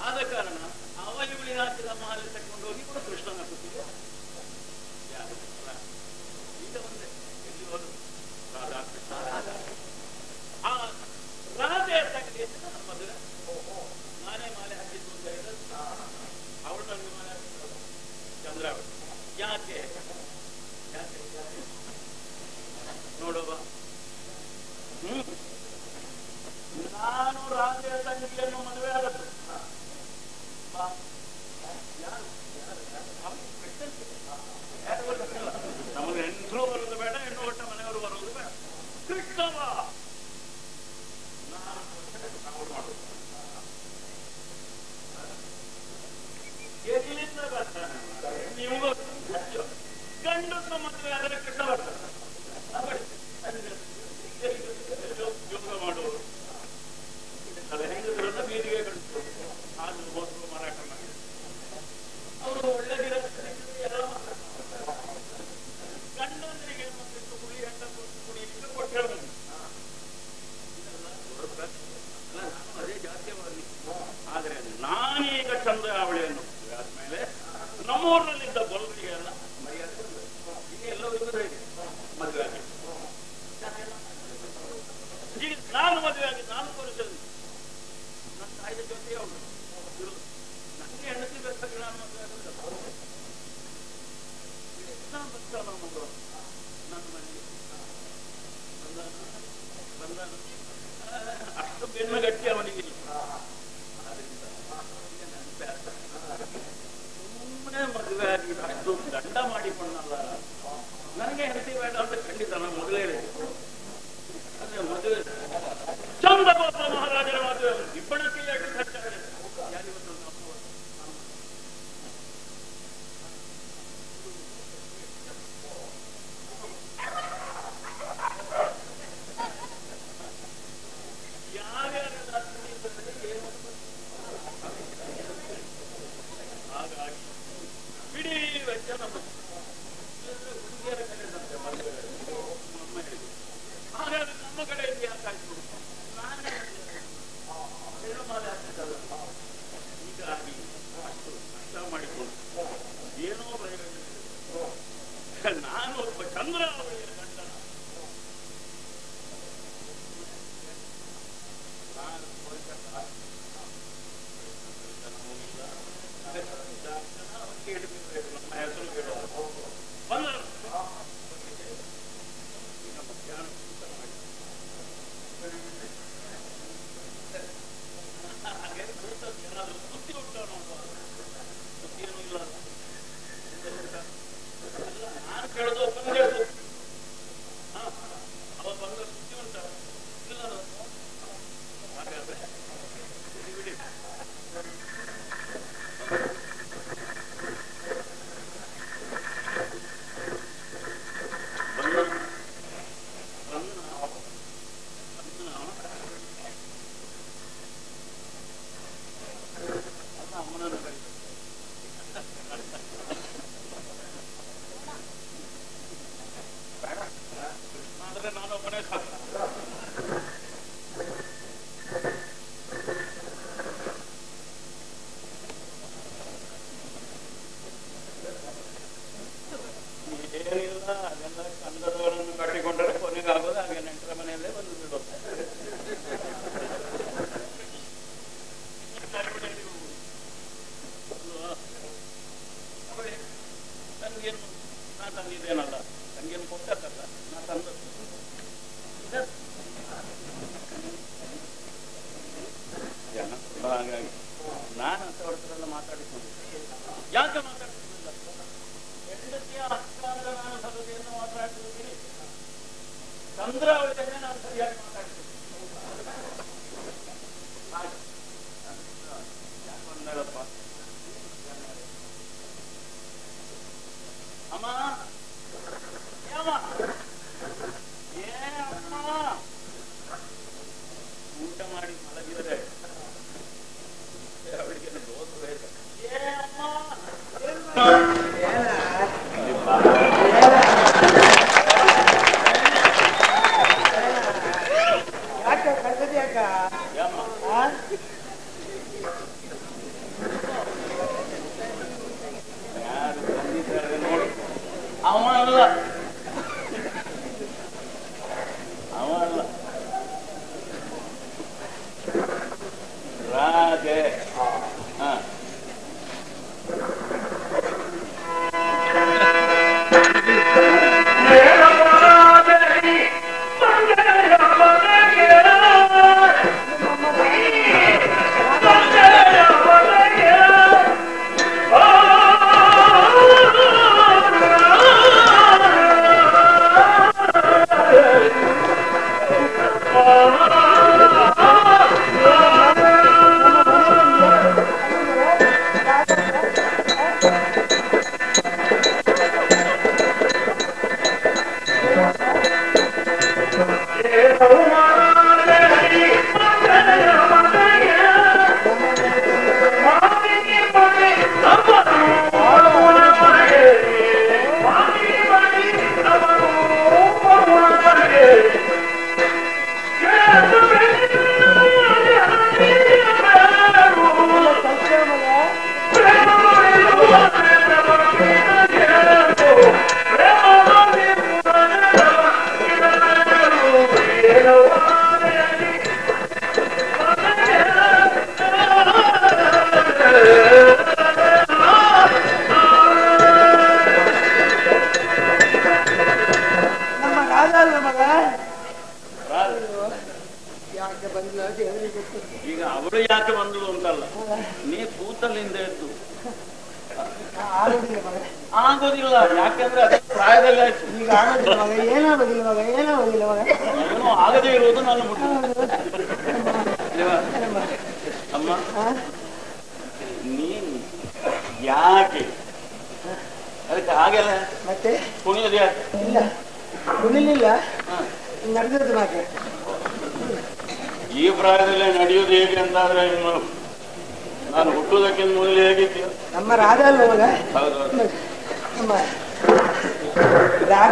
ಆದ ಕಾರಣ ಅವ ಇವಳಿಗೆ ಹಾಕಿದ ಮಾಲೆ ತಕೊಂಡು ಹೋಗಿ ಕೂಡ ಕೃಷ್ಣನ ಕುತ್ತಿಗೆ ಯಾರು? ಅಲ್ಲ. ಈಗ ಒಂದೇ ಎಲ್ಲಿ ಹೋದ್ರು ರಾಧಾಕೃಷ್ಣ ರಾಧಾಕೃಷ್ಣ. ಆ ರಾಧೆ ತಂಗಿ ನನ್ನ ಮದುವೆ ನಾನೇ ಮಾಲೆ ಹಾಕಿದ್ದು ಅಂತ ಹೇಳಿದ್ರೆ ಅವಳು ನನಗೆ ಮಾಲೆ ಹಾಕಿದ್ದು ಚಂದ್ರಾವಳಿ ಯಾಕೆ ಯಾಕೆ ಯಾಕೆ? ನೋಡುವ ಹ್ಮ್ ನಾನು ರಾಧೆಯ ತಂಗಿಯನ್ನು ಮದುವೆ ಆಗದ್ದು ಬಾ. ಯಾರು? ಯಾರು? ಯಾರು? ಅವ್ನು ಬಿಟ್ಟಂತೆ. ಯಾರು ಬರುತ್ತಿಲ್ಲ. ನಮಗೆ ಹೆಂಗರು ಬರೋದು ಬೇಡ ಹೆಣ್ಣು ಒಟ್ಟ ಮನೆಯವರು ಬರೋದು ಬೇಡ ಕೃಷ್ಣವ ನಾನು ಅವ್ರು ಮಾಡೋದು ಎಲ್ಲಿಂದ ಬರ್ತಾನೆ ನಿಮಗೂ ಅಯ್ಯೋ, ಗಂಡಸ ಮದುವೆ ಆದರೆ ಕೃಷ್ಣ ಬರ್ತಾನೆ ಅವಳು ಯೋಗ ಮಾಡುವರು ಅದು ಹೆಂಗಸರನ್ನ ಬೀದಿಗೆ ಕಳಿಸ್ತಾರೆ ಹಾಲು ಮೊಸರು ಮಾರಾಟ ಮಾಡಿ ಅವರು ಒಳ್ಳೆ ಗಿಡ ಎಲ್ಲ ಮಾಡ್ತಾರೆ. ಗಂಡಂದ್ರಿಗೆ ಮತ್ತಿಷ್ಟು ಕುಡಿ ಹಣ್ಣ ಕುಡಿಯಲಿಕ್ಕೆ ಕೊಟ್ಟರು ಅದೇ ಜಾತಿಯ ಬರಲಿ ಆದ್ರೆ ನಾನೀಗ ಚಂದ್ರಾವಳಿಯನ್ನು ಮದುವೆ ಆದ್ಮೇಲೆ ನಮ್ಮೂರಿನಲ್ಲಿದ್ದ ಗೊಲ್ರಿಗೆಲ್ಲ ಮರ್ಯಾದೆ ಕೊಡ್ಬೇಕು. ಇನ್ನು ಎಲ್ಲರಿಗೂ ಇದೆ ಮದುವೆ ಆಗಿ ಈಗ ನಾನು ಮದುವೆ ಆಗಿ ನಾಲ್ಕು ವರ್ಷದಲ್ಲಿ ನನ್ನ ತಾಯಿಯ ಜೊತೆ ಅವಳು ಇರುವುದು. ನನಗೆ ಹೆಂಡತಿ ಬೇಕಾಗಿ ನಾನು ಮದುವೆ ಆಗಲಿಲ್ಲ ನಾನು ಬರ್ತಾನ ಮಗು ನನ್ನ ಮನೆಗೆ ಬಂದಾನ ಬಂದಾನ ಆ, ಅಷ್ಟು ಬೆನ್ನು ಗಟ್ಟಿ ಅವನಿಗೆ ಇಲ್ಲ. ಆದ್ರಿಂದ ಈಗ ನೆನಪೇ ಆಗ್ತದೆ. ಸುಮ್ಮನೆ ಮದುವೆ ಆಗಿ ಅಷ್ಟು ದಂಡ ಮಾಡಿಕೊಂಡಲ್ಲ ನನಗೆ ಹೆಂಡತಿ ಬೇಡ ಅಂತ ಖಂಡಿತ ನಾನು ಮೊದಲೇ ಹೇಳಿದೆ ಅದೇ ಮದುವೆ ಚಂದ್ರಗೋಪ ಮಹಾರಾಜರ ಮದುವೆ ಇಬ್ಬಳಕ್ಕೆ ಎಷ್ಟು ಖರ್ಚಾಗಿದೆ ಯಾರಿವತ್ತು ನಮ್ಮ ಯಾರ್ಯಾರು ರಾತ್ರಿ ಇದ್ದರೆ ಏನು ಹಾಗಾಗಿ ಇಡೀ ವೆಚ್ಚ ನಮ್ಮ ಹುಡುಗಿಯರ ಕಡೆದಂತೆ ಮದುವೆ ಅಮ್ಮ ಹೇಳಿದ್ರು. ಹಾಗಾದ್ರೆ ನಮ್ಮ ಕಡೆಯಿಂದ ಯಾಕಾಯ್ತು ನಾನೇ ಹೆಣ್ಣು ಮಾಲೆ ಹಾಕಿದ್ದಲ್ಲ ಹೀಗಾಗಿ ಅಷ್ಟು ಕಷ್ಟ ಮಾಡಿಕೊಂಡು ಏನೋ ಪ್ರಯೋಜನ ಇಲ್ಲ. ನಾನು ಒಬ್ಬ ಚಂದ್ರಾವಳಿಯ ಗಂಡನ ನಾನು ಕೋಲ್ಕತ್ತಾ ನಮ್ಮ ಹೆಸರು ಕೇಳೋದು ಬಂದರು ಈಗ ಮಧ್ಯಾಹ್ನ ಊಟ ಮಾಡಿ ಹಾಗೆ ಊಟಕ್ಕೆ ಏನಾದ್ರು ಸುದ್ದಿ ಉಂಟು ನೋಡುವ ಸುದ್ದಿ ಏನೂ ಇಲ್ಲ ಅಲ್ಲ, ನಾನು ಕೇಳೋದು ಒಬ್ಬನಿಗೆ ಸುದ್ದಿ ಹಾ, ಅವ ಬಂದ ಸುದ್ದಿ ಉಂಟ ಇಲ್ಲ ಹಾಗಾದ್ರೆ ಇದು ಬಿಡಿ ಬಂದ ಬಂದ ಅಲ್ಲ ಅಮ್ಮನನ್ನು ಕರೀತಾರೆ ಬೇಡ ಆದ್ರೆ ನಾನು ಒಬ್ಬನೇ ಸಾಕು ಏನಿಲ್ಲ ಅದೆಲ್ಲ ಕಂದದವರನ್ನು ಕಟ್ಟಿಕೊಂಡ್ರೆ ಕೊನೆಗೆ ಆಗೋದು ಹಾಗೆ ನೆಂಟರ ಮನೆಯಲ್ಲೇ ಬಂದು ಬಿಡೋದು ನನಗೇನು ನಾ ತಂದಿದ್ದೇನಲ್ಲ ನನಗೇನು ಕೊಟ್ಟದ್ದಲ್ಲ ನಾ ತಂದದ್ದು ಇದೆ. ಜನ ಹಾಗಾಗಿ ನಾನು ಅಂತವ್ರ ಹತ್ರ ಎಲ್ಲ ಮಾತಾಡಿಕೊಂಡು ಯಾಕೆ ಮಾತಾಡ್ತಿರ್ಲಿಲ್ಲ ಹೆಂಡತಿಯ ಅಕ್ಕ ಅಂತ ನಾನು ಸದಸ್ಯೆಯನ್ನು ಮಾತಾಡ್ತಿರ್ತೀನಿ ಚಂದ್ರಾವಳಿಯನ್ನೇ ನಾನು ಸರಿಯಾಗಿ ಮಾತಾಡ್ತೀನಿ ಹಾಗೆ ಯಾಕೊಂಡಳಪ್ಪ ಅಮ್ಮ ಏ ಅಮ್ಮ ಏ ಅಮ್ಮ ಊಟ ಮಾಡಿ ಮಲಗಿದರೆ ಅವಳಿಗೆ ದೋಸ ಬೇಕು ಏ ಅಮ್ಮ ಈಗ ಅವಳು ಯಾಕೆ ಬಂದಳು ಅಂತಲ್ಲ ನೀ ಕೂತಲ್ಲಿಂದ ಎದ್ದು ಆಗೋದಿಲ್ಲ ಮಗ ಆಗೋದಿಲ್ಲ ಯಾಕೆಂದ್ರೆ ಅದೇ ಪ್ರಾಯದಲ್ಲಿ ಆಯ್ತು ಈಗ ಆಗೋದಿಲ್ಲ ಮಗ ಏನಾಗೋದಿಲ್ಲ ಮಗ ಏನಾಗೋದಿಲ್ಲ ಮಗ ಏನೋ ಆಗದೇ ಇರುವುದು ನಾನು ಮುಟ್ಟ ಅಮ್ಮ ಹಾ? ನೀನು ಯಾಕೆ ಅದಕ್ಕೆ ಹಾಗೆಲ್ಲ ಮತ್ತೆ ಕುಣಿಯೋದು ಯಾಕೆ ಇಲ್ಲ ಕುಣಿಲಿಲ್ಲ ಹ. ನಡೆದದ್ದು ಮಾತ್ರ ಈ ಪ್ರಾಯದಲ್ಲೇ ನಡೆಯುವುದು ಹೇಗೆ ಅಂತಾದ್ರೆ ಇನ್ನು ನಾನು ಹುಟ್ಟುವುದಕ್ಕಿಂತ ಮೊದಲು ಹೇಗಿದ್ದೀಯ ನಮ್ಮ ರಾಧ ಅಲ್ವ ಮಗ ಹೌದು ನಮ್ಮ ರಾಧ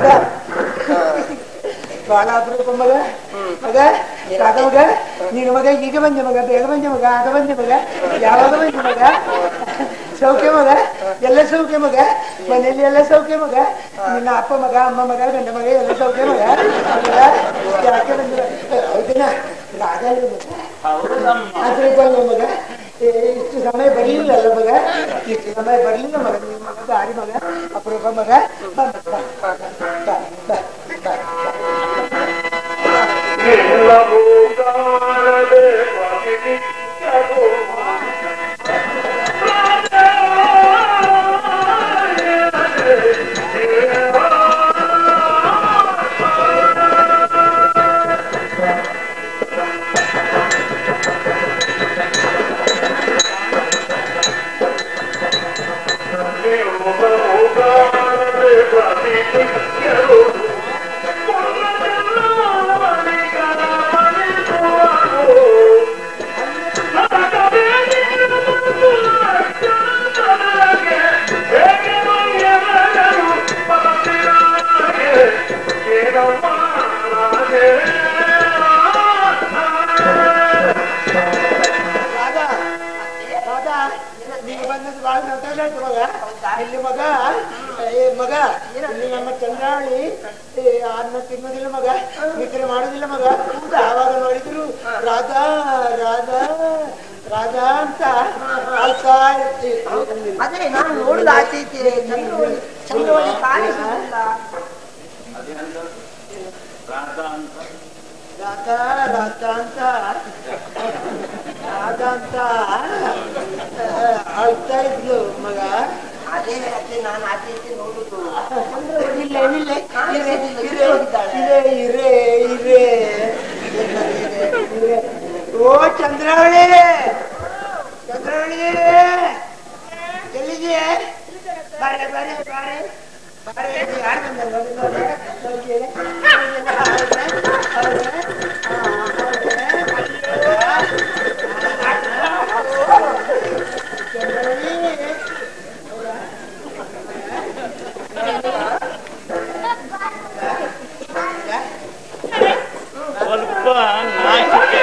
ಬಹಳ ಅಪರೂಪ ಮಗ ಮಗ ರಾಧ ಮಗ ನೀನು ಮಗ ಈಗ ಬಂದೆ ಮಗ ಬೇಗ ಬಂದೆ ಮಗ ಆಗ ಬಂದೆ ಮಗ ಯಾವಾಗ ಬಂದೆ ಮಗ ಸೌಖ್ಯ ಮಗ ಎಲ್ಲ ಸೌಖ್ಯ ಮಗ ಮನೆಯಲ್ಲಿ ಎಲ್ಲ ಸೌಖ್ಯ ಮಗ ನಿನ್ನ ಅಪ್ಪ ಮಗ ಅಮ್ಮ ಮಗ ಗಂಡ ಮಗ ಎಲ್ಲ ಸೌಖ್ಯ ಮಗ ಮಗ, ಯಾಕೆ ಬಂದಿಲ್ಲ ಹೌದೇನ ರಾಧ ಅಲ್ವ ಮಗ ಹೌದಮ್ಮ ಆದ್ರೆ ಬಂದ ಮಗ ಏ, ಇಷ್ಟು ಸಮಯ ಬರ್ಲಿಲ್ಲ ಅಲ್ಲ ಮಗ ಇಷ್ಟು ಸಮಯ ಬರ್ಲಿಲ್ಲ ಮಗ ನಿಮ್ಮ ಮಗ ದಾರಿ ಮಗ ಅಪರೂಪ ಮಗ ಬಾ, ಬಾ, ಬಾ, ಬಾ, ಬಾ, ಬಾ, ಬಾ. ರಾಧಾ ರಾಧಾ ನೀವು ಬಂದದ್ದು ಬಹಳ ಸಂತೋಷ ಆಯ್ತು ಮಗ ಇಲ್ಲಿ ಮಗ ಏ ಮಗ ಇಲ್ಲಿ ನಮ್ಮ ಚಂದ್ರಾವಳಿ ಏ, ಅನ್ನ ತಿನ್ನೋದಿಲ್ಲ ಮಗ ನಿದ್ರೆ ಮಾಡೋದಿಲ್ಲ ಮಗ ಯಾವಾಗ ನೋಡಿದ್ರು ರಾಧಾ ರಾಧಾ ರಾಧಾ ಅಂತ ಅಳ್ತಾ ಇರ್ತಿತ್ತು. ಅದೇ ನಾನು ನೋಡುದು ಆಚೆ ಈಚೆ ಚಂದ್ರವಳ್ಳಿ ಚಂದ್ರವಳ್ಳಿ ಕಾಣಿಸುವುದಿಲ್ಲ ಅದೇಂತ ರಾಧ ಅಂತ ರಾಧಾ ರಾಧಾ ಅಂತ ರಾಧಾ ಅಂತ ಅಳ್ತಾ ಇದ್ಲು ಮಗ ಅದೇ ಅದೇ ನಾನು ಆಚೆ ಈಚೆ ನೋಡುದು ಇಲ್ಲ ಇಲ್ಲ ಕಾಣಿಸುವುದಿಲ್ಲ, ಇರೆ, ಇಲ್ಲೇ ಹೋಗಿದ್ದಾಳೆ. ಇರೆ, ಇರೆ, ಇರೆ. ಇರೆ. ಓ ಚಂದ್ರಾವಳಿ ಚಂದ್ರಾವಳಿ ಎಲ್ಲಿದೆಯೇ ಬಾರೆ ಬಾರೆ ಬಾರೆ ಬಾರೆ ಇದು ಯಾರು ಬಂದ ನೋಡಿ ನೋಡಿ ನೋಡಿ ಹೇಳಿ. ಹೌದಾ? ಹೌದಾ? ಹಾ, ಹೌದಾ? ಚಂದ್ರಾವಳಿ ಸ್ವಲ್ಪ ನಾಚಿಕೆ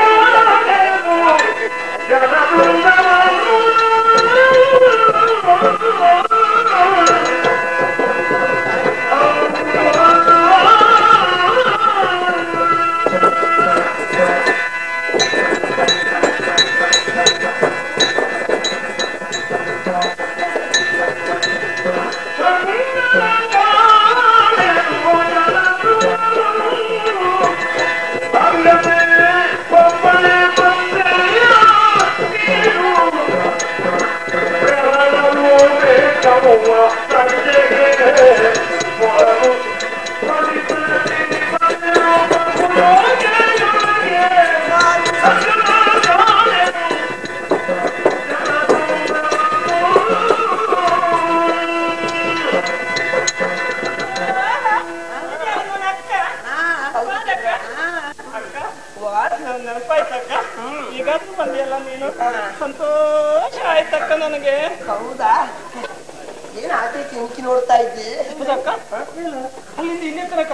ನೆನಪಾಯ್ತಕ್ಕ ಈಗಾದ್ರೂ ಬಂದಿಯಲ್ಲ ನೀನು ಸಂತೋಷ ಆಯ್ತಕ್ಕ ನನಗೆ ಹೌದಾ ಏನ್ ಆಚೆ ಈಚೆ ಮುಕ್ಕಿ ನೋಡ್ತಾ ಇದ್ದೆ ಹೌದಕ್ಕ ಅಲ್ಲಿಂದ ಇನ್ನೇ ತನಕ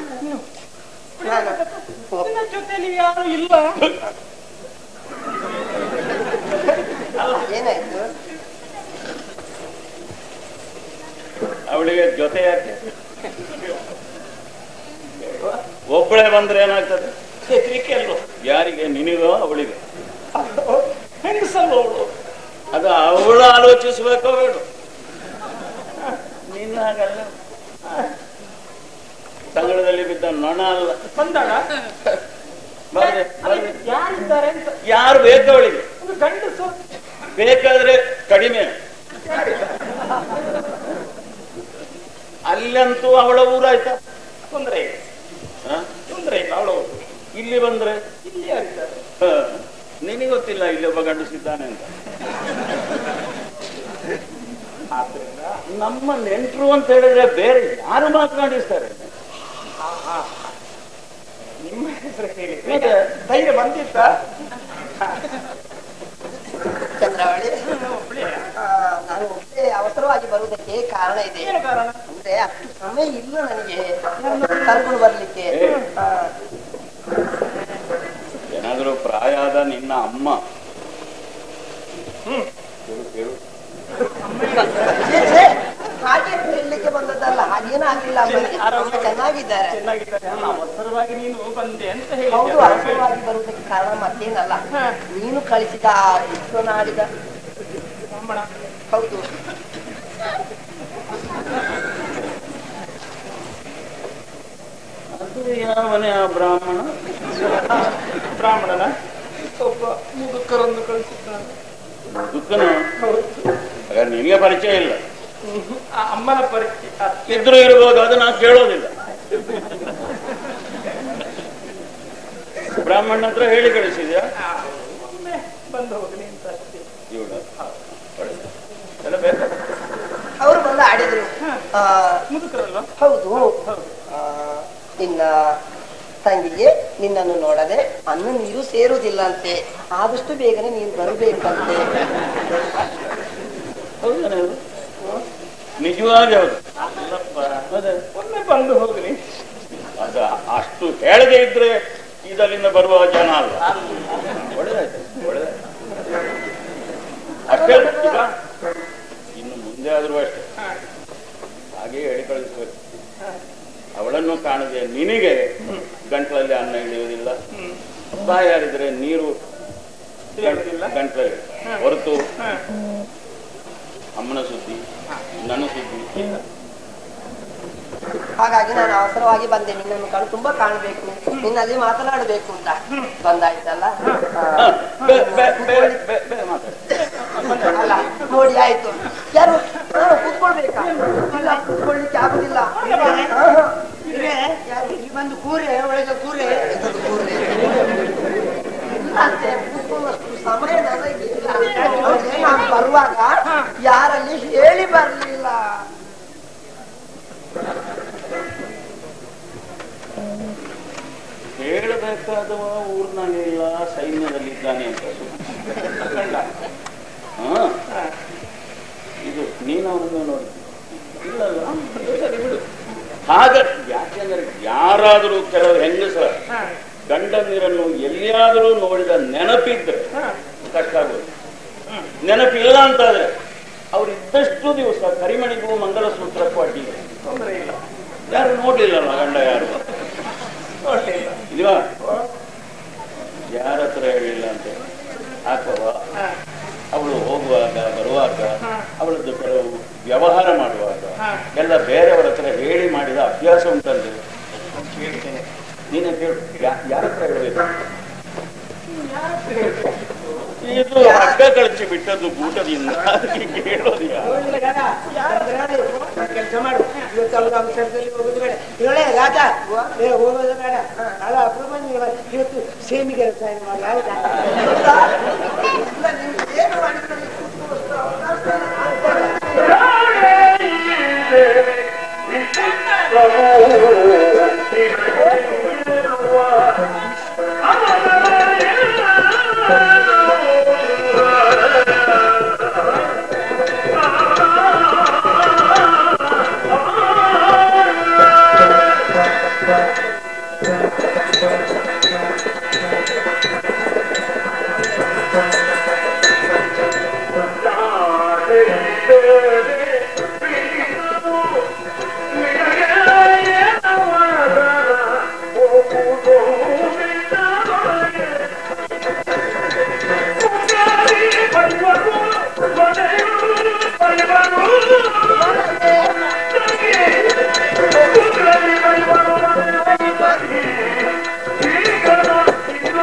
ನಿನ್ನ ಜೊತೆಲಿ ಯಾರು ಇಲ್ಲ ಏನಾಯ್ತು ಅವಳಿಗೆ ಜೊತೆ ಯಾಕೆ ಒಬ್ಬಳೇ ಬಂದ್ರೆ ಏನಾಗ್ತದೆ ಹೆದರಿಕೆ ಅಲ್ವ ಯಾರಿಗೆ ನಿನಗೋ ಅವಳಿಗೆ ಹೆಂಗಸಲ್ವ ಅವಳು ಅದು ಅವಳು ಆಲೋಚಿಸ್ಬೇಕೋ ಬೇಡ ನಿನ್ನ ಹಾಗಲ್ಲ ಸಂಗಡದಲ್ಲಿ ಬಿದ್ದ ನೊಣ ಅಲ್ಲ ಬಂದಾಗ ಬರ್ರಿ, ಬರ್ರಿ. ಯಾರಿದ್ದಾರೆ ಅಂತ ಯಾರು ಬೇಕು ಅವಳಿಗೆ ಒಂದು ಗಂಡಸು ಬೇಕಾದ್ರೆ ಕಡಿಮೆ ಅಲ್ಲಂತೂ ಅವಳ ಊರಾಯ್ತಾ ತೊಂದರೆ ಇಲ್ಲ ಹ? ತೊಂದರೆ ಇಲ್ಲ ಅವಳು ಇಲ್ಲಿ ಬಂದ್ರೆ ಇಲ್ಲಿ ಯಾರಿದ್ದಾರೆ ಹ, ನಿನಗೆ ಗೊತ್ತಿಲ್ಲ ಇಲ್ಲಿ ಒಬ್ಬ ಗಂಡಸಿದ್ದಾನೆ ಅಂತ ಆದ್ರಿಂದ ನಮ್ಮ ನೆಂಟರು ಅಂತ ಹೇಳಿದ್ರೆ ಬೇರೆ ಯಾರು ಮಾತನಾಡಿಸ್ತಾರೆ ಆ, ಆ, ಆ. ನಿಮ್ಮ ಹೆಸರು ಹೇಳಿ ಮತ್ತೆ? ಧೈರ್ಯ ಬಂದಿತ್ತ ಚಂದ್ರಾವಳಿ ಒಬ್ಳೆ ಆ, ನಾನು ಒಬ್ಬೇ ಅವಸರವಾಗಿ ಬರುವುದಕ್ಕೆ ಕಾರಣ ಇದೆ ಏನು ಕಾರಣ ಅಂದ್ರೆ ಅಷ್ಟು ಸಮಯ ಇಲ್ಲ ನನಗೆ ನನ್ನನ್ನು ಕರ್ಕೊಂಡು ಬರ್ಲಿಕ್ಕೆ ಏ. ಆ, ಏನಾದರೂ ಪ್ರಾಯ ಆದ ನಿನ್ನ ಅಮ್ಮ ಹ್ಮ್ ಕೇಳು ಕೇಳು ಛೇ, ಛೇ, ಹಾಗೆ ಹೇಳಲಿಕ್ಕೆ ಬಂದದ್ದಲ್ಲ ಹಾಗೇನೂ ಆಗ್ಲಿಲ್ಲ ಅಮ್ಮನಿಗೆ ಅಮ್ಮ ಚೆನ್ನಾಗಿದ್ದಾರೆ ಚೆನ್ನಾಗಿದ್ದಾರೆ ಅಲ್ಲ, ಅವಸರವಾಗಿ ನೀನು ಬಂದೆ ಅಂತ ಹೌದು ಹೇಳಿ ಅವಸರವಾಗಿ ಬರುವುದಕ್ಕೆ ಕಾರಣ ಮತ್ತೇನಲ್ಲ ನೀನು ಕಳಿಸಿದ ಆ ವಿಶ್ವನಾಡಿದ ಬ್ರಾಹ್ಮಣ ಹೌದು ಅದು ಯಾವನೇ ಆ ಬ್ರಾಹ್ಮಣ ಬ್ರಾಹ್ಮಣನ ಒಬ್ಬ ಮುದುಕರನ್ನು ಕಳಿಸಿದ್ದಾನೆ ದುಃಖನ ಹಾಗಾದ್ರೆ ನಿನಗೆ ಪರಿಚಯ ಇಲ್ಲ ಆ ಅಮ್ಮನ ಪರಿಚಯ ಅತ್ತೆ ಇದ್ರು ಇರ್ಬೋದು ಅದು ನಾವು ಕೇಳೋದಿಲ್ಲ ಬ್ರಾಹ್ಮಣ ಹತ್ರ ಹೇಳಿ ಕಳಿಸಿದ್ಯಾ ಆ, ಒಮ್ಮೆ ಬಂದು ಹೋಗಲಿ ಅಂತ ಅಷ್ಟೇ ಇವಳು ಎಲ್ಲ ಬೇಕಾ ಅವರು ಬಂದು ಆಡಿದ್ರು ಆ, ಮುದುಕರಲ್ವಾ ಹೌದು ಹೌದು ಆ, ನಿನ್ನ ತಂಗಿಗೆ ನಿನ್ನನ್ನು ನೋಡದೆ ಅನ್ನ ನೀರು ಸೇರುವುದಿಲ್ಲ ಅಂತೆ ಆದಷ್ಟು ಬೇಗನೆ ನೀನು ಬರಬೇಕಂತೆ ಹೌದಾನೆ ಅದು ನಿಜವಾಗಿ ಹೌದು ಅದೇ ಒಮ್ಮೆ ಬಂದು ಹೋಗಲಿ ಅದು ಅಷ್ಟು ಹೇಳದೆ ಇದ್ರೆ ಇದರಿಂದ ಬರುವ ಜನ ಅಲ್ಲ ಒಳ್ಳೆದಾಯ್ತು ಒಳ್ಳೆದಾಯ್ತು ಅಷ್ಟೇ ಈಗ ಇನ್ನು ಮುಂದೆ ಆದ್ರೂ ಅಷ್ಟೇ ಹಾಗೆ ಹೇಳಿ ಕಳಿಸ್ಬೇಕು ಅವಳನ್ನು ಕಾಣದೆ ನಿನಗೆ ಗಂಟ್ಲಲ್ಲಿ ಅನ್ನ ಇಳಿಯುವುದಿಲ್ಲ ಬಾಯಾರಿದ್ರೆ ನೀರು ಸೇರುವುದಿಲ್ಲ. ಗಂಟ್ಲಲ್ಲಿ ಹೊರತು ಹ. ಅಮ್ಮನ ಸುದ್ದಿ ನನ್ನ ಸುದ್ದಿ ಇಲ್ಲ ಹಾಗಾಗಿ ನಾನು ಅವಸರವಾಗಿ ಬಂದೆ ನಿನ್ನನ್ನು ಕಂಡು ತುಂಬಾ ಕಾಣಬೇಕು ನಿನ್ನಲ್ಲಿ ಮಾತನಾಡಬೇಕು ಅಂತ ಬಂದಾಯ್ತಲ್ಲ ಆ, ಹ, ಬೇ- ಬೇ- ಬೇ- ಬೇ- ಬೇ- ಮಾತಾಡು. ಅಲ್ಲ ನೋಡಿ ಆಯ್ತು ಯಾರು ಹಾ, ಕೂತ್ಕೊಳ್ಬೇಕಾ ಇಲ್ಲ ಕೂತ್ಕೊಳ್ಲಿಕ್ಕೆ ಆಗುದಿಲ್ಲ ಹಾ, ಹಾ. ಯಾರು ಇಲ್ಲಿ ಬಂದು ಕೂರೆ ಒಳಗೆ ಕೂರೆ ಎಂತದು ಕೂರ್ಲೆ? ಇಲ್ಲ ಅಂತೆ, ಕೂತ್ಕೊಳ್ಳುವಷ್ಟು ಸಮಯ ನನಗಿಲ್ಲ. ಅಂದ್ರೆ ನಾನು ಬರುವಾಗ ಯಾರಲ್ಲಿ ಹೇಳಿ ಬರ್ಲಿಲ್ಲ ಹೇಳಬೇಕಾದವ ಊರ್ನಲ್ಲಿಲ್ಲ ಸೈನ್ಯದಲ್ಲಿದ್ದಾನೆ ಅಂತ ಗಂಡ ಹಾ ಇದು ನೀನು ಅವನನ್ನು ನೋಡಿ ಇಲ್ಲಲ್ಲ ಸರಿ ಬಿಡು ಹಾಗ ಯಾಕೆಂದ್ರೆ ಯಾರಾದರೂ ಕೆಲವು ಹೆಂಗಸರ ಹ. ಗಂಡಂದಿರನ್ನು ಎಲ್ಲಿಯಾದರೂ ನೋಡಿದ ನೆನಪಿದ್ರೆ ಹ. ಕಷ್ಟ ಆಗೋದು ನೆನಪಿಲ್ಲ ಅಂತಾದ್ರೆ ಅವ್ರು ಇದ್ದಷ್ಟು ದಿವಸ ಕರಿಮಣಿಗೂ ಮಂಗಲಸೂತ್ರಕ್ಕೂ ಅಡ್ಡಿ ಇಲ್ಲ. ತೊಂದರೆ ಇಲ್ಲ ಯಾರು ನೋಡ್ಲಿಲ್ಲಲ್ಲ ಗಂಡ ಯಾರು ನೋಡ್ಲಿಲ್ಲ ಇಲ್ವಾ ಯಾರ ಹತ್ರ ಹೇಳಿಲ್ಲ ಅಂತ ಅಥವಾ ಹ. ಅವಳು ಹೋಗುವಾಗ ಬರುವಾಗ ಹಾ. ಅವಳದ್ದು ಕೆಲವು ವ್ಯವಹಾರ ಮಾಡುವಾಗ ಹಾ. ಎಲ್ಲ ಬೇರೆಯವರ ಹತ್ರ ಹೇಳಿ ಮಾಡಿದ ಅಭ್ಯಾಸ ಉಂಟಂತೆ ಕೇಳ್ತೇನೆ ನೀನೇ ಕೇಳು ಯಾ- ಯಾರ ಹತ್ರ ಹೇಳಬೇಕು ಯಾರ ಹತ್ರ ಹೇಳ್ಬೇಕು? ಇದು ಹಗ್ಗ ಕಳಿಸಿ ಬಿಟ್ಟದ್ದು ಗೂಟದಿಂದ ಅದಕ್ಕೆ ಕೇಳೋದು ಯಾರು? ಕೆಲಸ ಮಾಡು ಇವತ್ತು ಅವ್ರ ಅವಸರದಲ್ಲಿ ಹೋಗೋದು ಬೇಡ ಇವಳೇ ರಾಜ ಏ ಹೋಗೋದು ಬೇಡ ಅಲ್ಲ ಅಪರೂಪ ನೀವು ಇವತ್ತು ಸೇಮಿಗೆ ರಸಾಯನ ಮಾಡಿ ಆಯ್ತಾ ಹೌದಾ? ಇಲ್ಲ, ನೀವು ಏನು ಮಾಡಿದ್ರು ನೀವು ಕೂತ್ಕೊಳ್ಳುವಷ್ಟು ಅವಕಾಶ ಇಲ್ಲ. Thank you.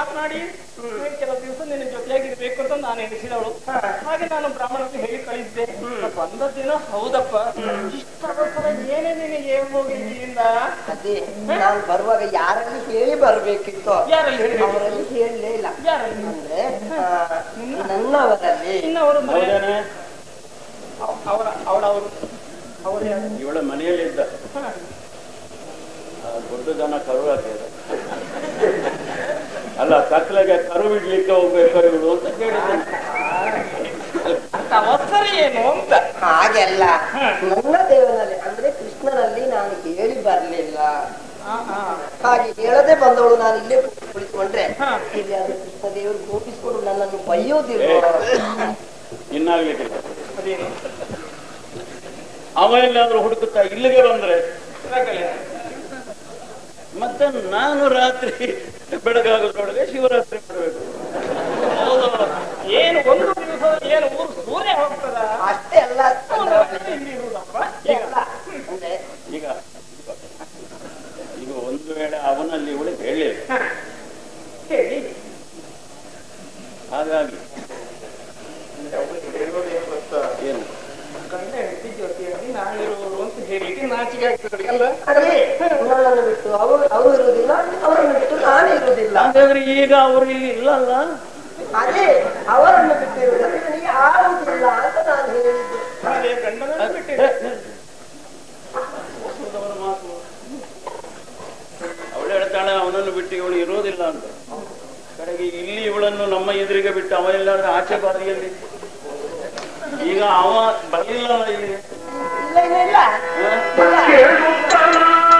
ಮಾತನಾಡಿ ಕೆಲವು ದಿವಸ ನಿನ್ನ ಜೊತೆಯಾಗಿರ್ಬೇಕು ಅಂತ ನಾನು ಎನಿಸಿದವಳು ಹಾಗೆ ನಾನು ಬ್ರಾಹ್ಮಣಕ್ಕೆ ಹೇಳಿ ಕಳಿಸಿದೆ ಬಂದ ದಿನ ಹೌದಪ್ಪ ಇಷ್ಟ ಅವಸರ ಏನೇ ನಿನಗೆ ಹೋಗಿ ಇಲ್ಲಿಂದ ಅದೇ ನಾನು ಬರುವಾಗ ಯಾರಲ್ಲಿ ಹೇಳಿ ಬರ್ಬೇಕಿತ್ತು ಯಾರಲ್ಲಿ ಹೇಳಿ ಅವರಲ್ಲಿ ಹೇಳಲೇ ಇಲ್ಲ ಯಾರಲ್ಲಿ ಅಂದ್ರೆ ಆ, ನನ್ನವರಲ್ಲಿ ಇನ್ನವರು ಅಂದ್ರೆ ಹೌದೇನೆ ಅವರ ಅವಳ ಅವರು ಅವರೇ ಇವಳ ಮನೆಯಲ್ಲಿದ್ದ ಆ ದೊಡ್ಡ ಜನ ಕರು ಹಾಕಿದ ಅಲ್ಲ ಕತ್ಲೆಗೆ ಕರು ಬಿಡ್ಲಿಕ್ಕೆ ಹೋಗ್ಬೇಕು ಇವಳು ಅಂತ ಕೇಳಿದ್ದೆ ಅಂತ ಅವಸರ ಏನು ಅಂತ ಹಾಗೆಲ್ಲ ನನ್ನ ದೇವನಲ್ಲಿ ಅಂದ್ರೆ ಕೃಷ್ಣನಲ್ಲಿ ನಾನು ಹೇಳಿ ಬರ್ಲಿಲ್ಲ ಆ, ಆ. ಹಾಗೆ ಹೇಳದೆ ಬಂದವಳು ನಾನು ಇಲ್ಲೇ ಕೂತು ಕುಳಿತುಕೊಂಡ್ರೆ ಹಾ. ಇಲ್ಲಿ ಅದು ಕೃಷ್ಣ ದೇವರು ಗೋಪಿಸಿಕೊಂಡು ನನ್ನನ್ನು ಬೈಯೋದಿಲ್ಲ ಇನ್ನಾಗ್ಲಿಕ್ಕಿಲ್ಲ ಅದೇನು ಅವ ಎಲ್ಲಾದ್ರೂ ಹುಡುಕುತ್ತಾ ಇಲ್ಲಿಗೆ ಬಂದ್ರೆ ರಗಳೆ. ಮತ್ತೆ ನಾನು ರಾತ್ರಿ ಬೆಳಗಾಗೋದ್ರೊಳಗೆ ಶಿವರಾತ್ರಿ ಮಾಡಬೇಕು ಹೌದು ಏನು ಒಂದು ದಿವಸ ಏನು ಊರು ಸೂರ್ಯ ಹೋಗ್ತದ ಅಷ್ಟೇ ಅಲ್ಲ ಚಂದ್ರವಳ್ಳಿ. ಇಲ್ಲಿ ಇರುವುದಪ್ಪ ಅಷ್ಟೇ ಅಲ್ಲ ಅಂದ್ರೆ ಈಗ ಈಗ ಒಂದು ವೇಳೆ ಅವನಲ್ಲಿ ಇವಳು ಹೇಳಿಲ್ಲ ಹೇಳಿ ಹಾಗಾಗಿ ಏನು ಗಂಡ ಹೆಂಡತಿ ಜೊತೆಯಲ್ಲಿ ನಾನಿರುವರು ಅಂತ ಹೇಳಿಕ್ಕೆ ನಾಚಿಕೆ ಆಗ್ತದೆ ಅಲ್ಲ ಅದೇ ನನ್ನನ್ನು ಬಿಟ್ಟು ಅವರು ಅವರು ಇರುವುದಿಲ್ಲ ಅವರನ್ನು ಬಿಟ್ಟು ನಾನು ಇರುವುದಿಲ್ಲ ಹಾಗಾದ್ರೆ ಈಗ ಅವರು ಇಲ್ಲಿ ಇಲ್ಲಲ್ಲ ಅದೇ ಅವರನ್ನು ಬಿಟ್ಟು ಇರುವುದಕ್ಕೆ ನನಗೆ ಆಗುವುದಿಲ್ಲ ಅಂತ ನಾನು ಹೇಳಿದ್ದು ಅದೇ ಗಂಡನ ಬಿಟ್ಟು ಏ, ನಿಲ್ಸು. ಹೊಸದವರ ಮಾತು ಅವಳು ಹೇಳ್ತಾಳೆ ಅವನನ್ನು ಬಿಟ್ಟು ಇವಳು ಇರೋದಿಲ್ಲ ಅಂತ ಕಡೆಗೆ ಇಲ್ಲಿ ಇವಳನ್ನು ನಮ್ಮ ಎದುರಿಗೆ ಬಿಟ್ಟು ಅವ ಎಲ್ಲಾದ್ರೂ ಆಚೆ ಬಾರಿಯಲ್ಲಿ ಈಗ ಅವ ಬರಲಿಲ್ಲ ಇಲ್ಲಿ ಇಲ್ಲ ಇಲ್ಲ ಇಲ್ಲ ಹ?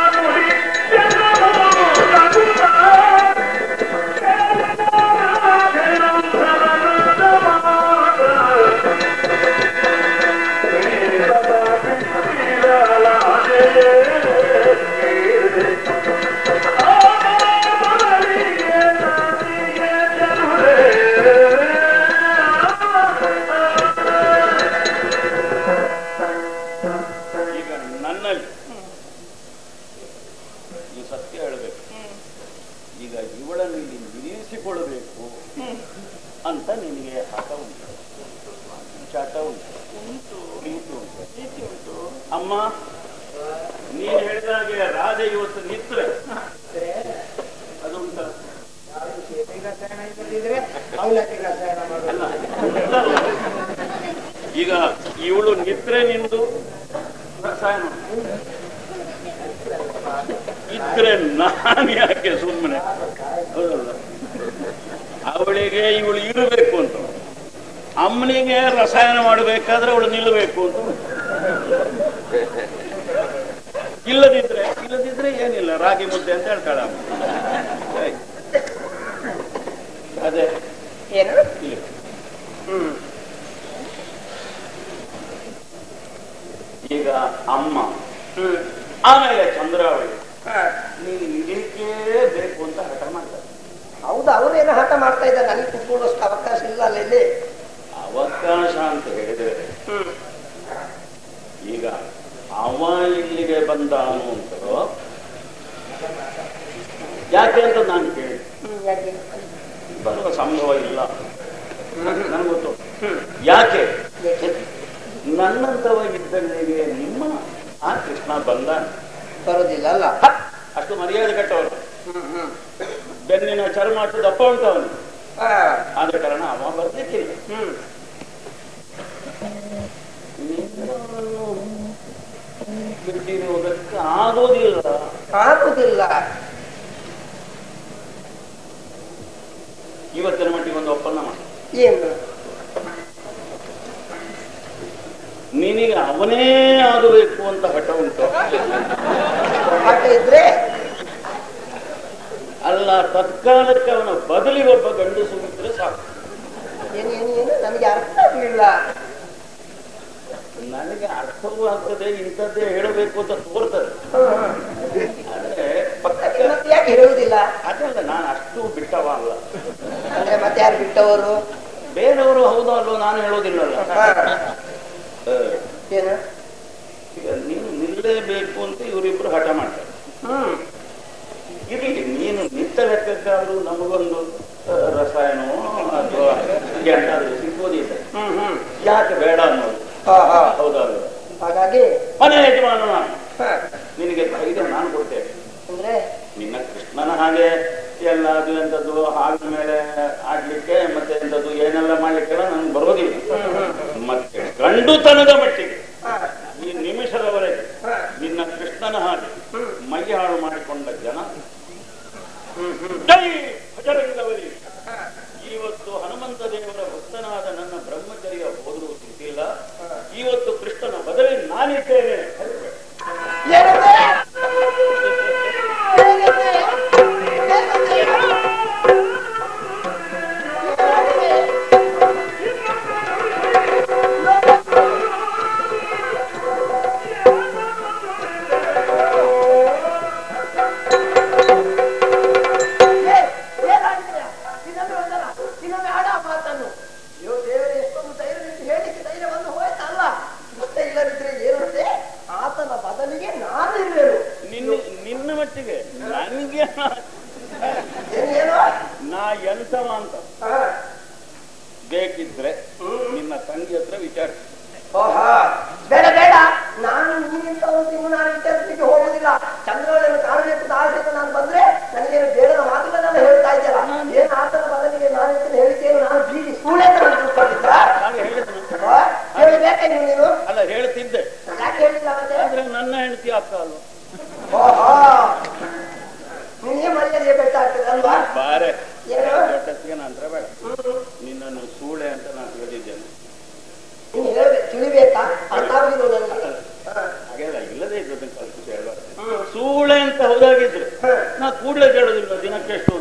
ಈಗ ನನ್ನಲ್ಲಿ ಈ ಸತ್ಯ ಹೇಳಬೇಕು ಈಗ ಇವಳನ್ನು ಇಲ್ಲಿ ನಿಲ್ಲಿಸಿಕೊಳ್ಳಬೇಕು ಅಂತ ನಿನಗೆ ಹಠ ಉಂಟು ಚಟ ಉಂಟು ಪ್ರೀತಿ ಉಂಟು ಅಮ್ಮ ನೀನು ಹೇಳಿದ ಹಾಗೆ ರಾಧೆ ಇವತ್ತು ನಿತ್ರೆ ಅದು ಉಂಟ ಅವಲಕ್ಕಿ ರಸಾಯನ ಮಾಡೋದು ಅಲ್ಲ ಈಗ ಇವಳು ನಿದ್ರೆ ನಿಂದು ರಸಾಯನ ಇದ್ರೆ ನಾನು ಯಾಕೆ ಸುಮ್ಮನೆ ಹೌದಲ್ಲ ಅವಳಿಗೆ ಇವಳು ಇರಬೇಕು ಅಂತ ಅಮ್ಮನಿಗೆ ರಸಾಯನ ಮಾಡಬೇಕಾದ್ರೆ ಅವಳು ನಿಲ್ಲಬೇಕು ಅಂತ ಉಂಟು. ಇಲ್ಲದಿದ್ರೆ ಇಲ್ಲದಿದ್ರೆ ಏನಿಲ್ಲ ರಾಗಿ ಮುದ್ದೆ ಅಂತ ಹೇಳ್ತಾಳ ಅಮ್ಮ. ಆಯ್ತು. ಅದೇ ಏನು ಇಲ್ಲಿ ಹ್ಮ್ ಈಗ ಅಮ್ಮ ಆಮೇಲೆ ಚಂದ್ರಾವಳಿ ನೀನು ಇರಲಿಕ್ಕೇ ಬೇಕು ಅಂತ ಹಠ ಮಾಡ್ತಾರೆ ಹೌದು ಅವರೇನು ಹಠ ಮಾಡ್ತಾ ಇದ್ದಾರೆ ನನಗೆ ಕುತ್ಕೊಳ್ಳೋಷ್ಟು ಅವಕಾಶ ಇಲ್ಲ ಅಲ್ಲಿ ಅವಕಾಶ ಅಂತ ಹೇಳಿದ್ರೆ ಈಗ ಅವ ಇಲ್ಲಿಗೆ ಬಂದಾನು ಅಂತರೋ ಯಾಕೆ ಅಂತ ನಾನು ಕೇಳಿ ಯಾಕೆ ಬರುವ ಸಂಭವ ಇಲ್ಲ ನನಗೆ ಗೊತ್ತು ಯಾಕೆ ಯಾಕೆ ನನ್ನಂತವ ಇದ್ದಲ್ಲಿಗೆ ನಿಮ್ಮ ಆ ಕೃಷ್ಣ ಬಂದ ಬರೋದಿಲ್ಲ ಅಲ್ಲ ಅಷ್ಟು ಮರ್ಯಾದೆ ಕಟ್ಟವರು ಹ್ಮ್ ಹ್ಮ್ ಬೆನ್ನಿನ ಚರ್ಮ ಅಷ್ಟು ದಪ್ಪ ಉಂಟು ಅವನು ಆ, ಆದ ಕಾರಣ ಅವ ಬರ್ಲಿಕ್ಕಿಲ್ಲ ಹ್ಮ್ ನಿನ್ನನ್ನು ಬಿಟ್ಟಿರುವುದಕ್ಕೆ ಆಗೋದಿಲ್ಲ ಆಗುದಿಲ್ಲ ಇವತ್ತಿನ ಮಟ್ಟಿಗೆ ಒಂದು ಒಪ್ಪಂದ ಮಾಡಿ ಏನು ನಿನಗೆ ಅವನೇ ಆಗಬೇಕು ಅಂತ ಹಠ ಉಂಟು ಹಠ ಇದ್ರೆ ಅಲ್ಲ ತತ್ಕಾಲಕ್ಕೆ ಅವನ ಬದಲಿಗೆ ಒಬ್ಬ ಗಂಡಸು ಇದ್ರೆ ಸಾಕು ಏನು ಏನು ಏನು ನನಗೆ ಅರ್ಥ ಆಗ್ಲಿಲ್ಲ ನನಗೆ ಅರ್ಥವೂ ಆಗ್ತದೆ ಇಂಥದ್ದೇ ಹೇಳಬೇಕು ಅಂತ ತೋರ್ತದೆ ಹ್ಮ್, ಹ್ಮ್. ಆದ್ರೆ ಪಕ್ಕಕ್ಕೆ ಮತ್ತೆ ಯಾಕೆ ಹೇಳುವುದಿಲ್ಲ ಅದಲ್ಲ ನಾನು ಅಷ್ಟು ಬಿಟ್ಟವ ಅಲ್ಲ ಅಂದ್ರೆ ಮತ್ತೆ ಯಾರು ಬಿಟ್ಟವರು ಬೇರೆಯವರು ಹೌದೋ ಅಲ್ಲೋ ನಾನು ಹೇಳೋದಿಲ್ಲಲ್ಲ ಹಾ. ಆ, ಏನು ಈಗ ನೀನು ನಿಲ್ಲೇಬೇಕು ಅಂತ ಇವರಿಬ್ರು ಹಠ ಮಾಡ್ತಾರೆ ಹ್ಮ್ ಇರಲಿ ನೀನು ನಿತ್ತ ಲೆಕ್ಕಕ್ಕಾದ್ರೂ ನಮಗೊಂದು ರಸಾಯನವೋ ಅಥವಾ ಎಂತಾದ್ರೂ ಸಿಗ್ಬೋದಿದೆ ಹ್ಮ್ ಹ್ಮ್ ಯಾಕೆ ಬೇಡ ಅನ್ನೋದು ಹಾ ಹಾ ಹೌದಲ್ವ ಹಾಗಾಗಿ ಮನೆ ಯಜಮಾನ ನಾನು ಹ, ನಿನಗೆ ಧೈರ್ಯ ನಾನು ಕೊಡ್ತೇನೆ ಅಂದ್ರೆ ನಿನ್ನ ಕೃಷ್ಣನ ಹಾಗೆ ಎಲ್ಲ ಅದು ಎಂಥದ್ದು ಹಾವಿನ ಮೇಲೆ ಆಡ್ಲಿಕ್ಕೆ ಮತ್ತೆ ಎಂಥದ್ದು ಏನೆಲ್ಲ ಮಾಡ್ಲಿಕ್ಕೆಲ್ಲ ನನ್ಗೆ ಬರೋದಿಲ್ಲ ಮತ್ತೆ ಗಂಡುತನದ ಮಟ್ಟಿಗೆ ಹ, ಈ ನಿಮಿಷದವರೆಗೆ ಹ, ನಿನ್ನ ಕೃಷ್ಣನ ಹಾಗೆ ಮೈ ಹಾಳು ಮಾಡಿಕೊಂಡ ಜನ ಹ್ಮ್ ಹ್ಮ್ ಜೈ ಭಜರಂಗವಲಿ ಇವತ್ತು ಹನುಮಂತ ದೇವರ ಭಕ್ತನಾದ ನನ್ನ ಬ್ರಹ್ಮಚರ್ಯ ಹೋದರೂ ಸಿಕ್ಕಿಲ್ಲ ಇವತ್ತು ಕೃಷ್ಣನ ಬದಲಿ ನಾನಿದ್ದೇನೆ ಏನಂದೆ? ಏನಂದೆ? ಏನಂದೆ? ಏ, ಏನಾಗಿದೆಯಾ? ಇನ್ನೊಮ್ಮೆ ಒಂದಲ್ಲ, ಇನ್ನೊಮ್ಮೆ ಆಡ ಆ ಮಾತನ್ನು. ಅಯ್ಯೋ ದೇವರೇ, ಎಷ್ಟೊಂದು ಧೈರ್ಯವಿಟ್ಟು ಹೇಳಿಕ್ಕೆ ಧೈರ್ಯವನ್ನು ಹೋಯ್ತಲ್ಲ ಇಷ್ಟ ಇಲ್ಲದಿದ್ರೆ ಏನಂತೆ ಆತನ ಬದಲಿಗೆ ನಾನು ಇರುವೆನು ನಿನ್ನ ನಿನ್ನ ಮಟ್ಟಿಗೆ ನನಗೆ ಏನು ಏನು ನಾ ಎಂತವ ಅಂತ ಹಾ. ಬೇಕಿದ್ರೆ ನಿನ್ನ ತಂಗಿ ಹತ್ರ ವಿಚಾರಿಸಿ ಓಹಾ ಬೇಡ ಬೇಡ ನಾನು ನೀನಿಂತವನು ತಿಂಗಳು ನಾನು ವಿಚಾರಿಸಲಿಕ್ಕೆ ಹೋಗುದಿಲ್ಲ ಚಂದ್ರಗಳನ್ನು ಕಾಣಬೇಕು ಅಂತ ಆಸೆಯಿಂದ ನಾನು ಬಂದ್ರೆ ನನಗೇನು ಬೇಡದ ಮಾತುಗಳನ್ನೆಲ್ಲ ಹೇಳ್ತಾ ಇದ್ದಲ್ಲ ಏನು ಆತನ ಬದಲಿಗೆ ನಾನು ಇದನ್ನ ಹೇಳಿದ್ದೇನು ನಾನು ಬೀದಿ ಸೂಳೆ ಅಂತ ನಾನು ತಿಳ್ಕೊಂಡಿದ್ದ ಹಾಗೆ ಹೇಳಿದ ಹೇಳಬೇಕೆ ನೀವು ನೀನು ಅಲ್ಲ ಹೇಳ್ತಿದ್ದೆ ಯಾಕೆ ಹೇಳಿಲ್ಲ ಮತ್ತೆ ಆದ್ರೆ ನನ್ನ ಹೆಂಡತಿ ಅಕ್ಕ ಅಲ್ವ ಓಹೋ ನಿನಗೆ ಮರ್ಯಾದೆ ಬೇಕಾಗ್ತದೆ ಅಲ್ವಾ ಬಾರೆ ಏನು ದೊಡ್ಡತ್ತಿಗೆ ನಂತರ ಬೇಡ ನಿನ್ನನ್ನು ಸೂಳೆ ಅಂತ ನಾನು ತಿಳಿದಿದ್ದೇನೆ ನೀನು ಹೇಳ್ಬೇಕು ತಿಳಿಬೇಕಾ ಅರ್ಥ ಆಗುದಿಲ್ಲ ನನಗೆ ಹಾ. ಹಾಗೆಲ್ಲ ಇಲ್ಲದೆ ಇದ್ದದನ್ನು ಕಲ್ಪಿಸಿ ಹೇಳ್ಬಾರ್ದು ಸೂಳೆ ಅಂತ ಹೌದಾಗಿದ್ರೆ ನಾ ಕೂಡ್ಲೆ ಕೇಳೋದಿಲ್ಲ ದಿನಕ್ಕೆ ಎಷ್ಟು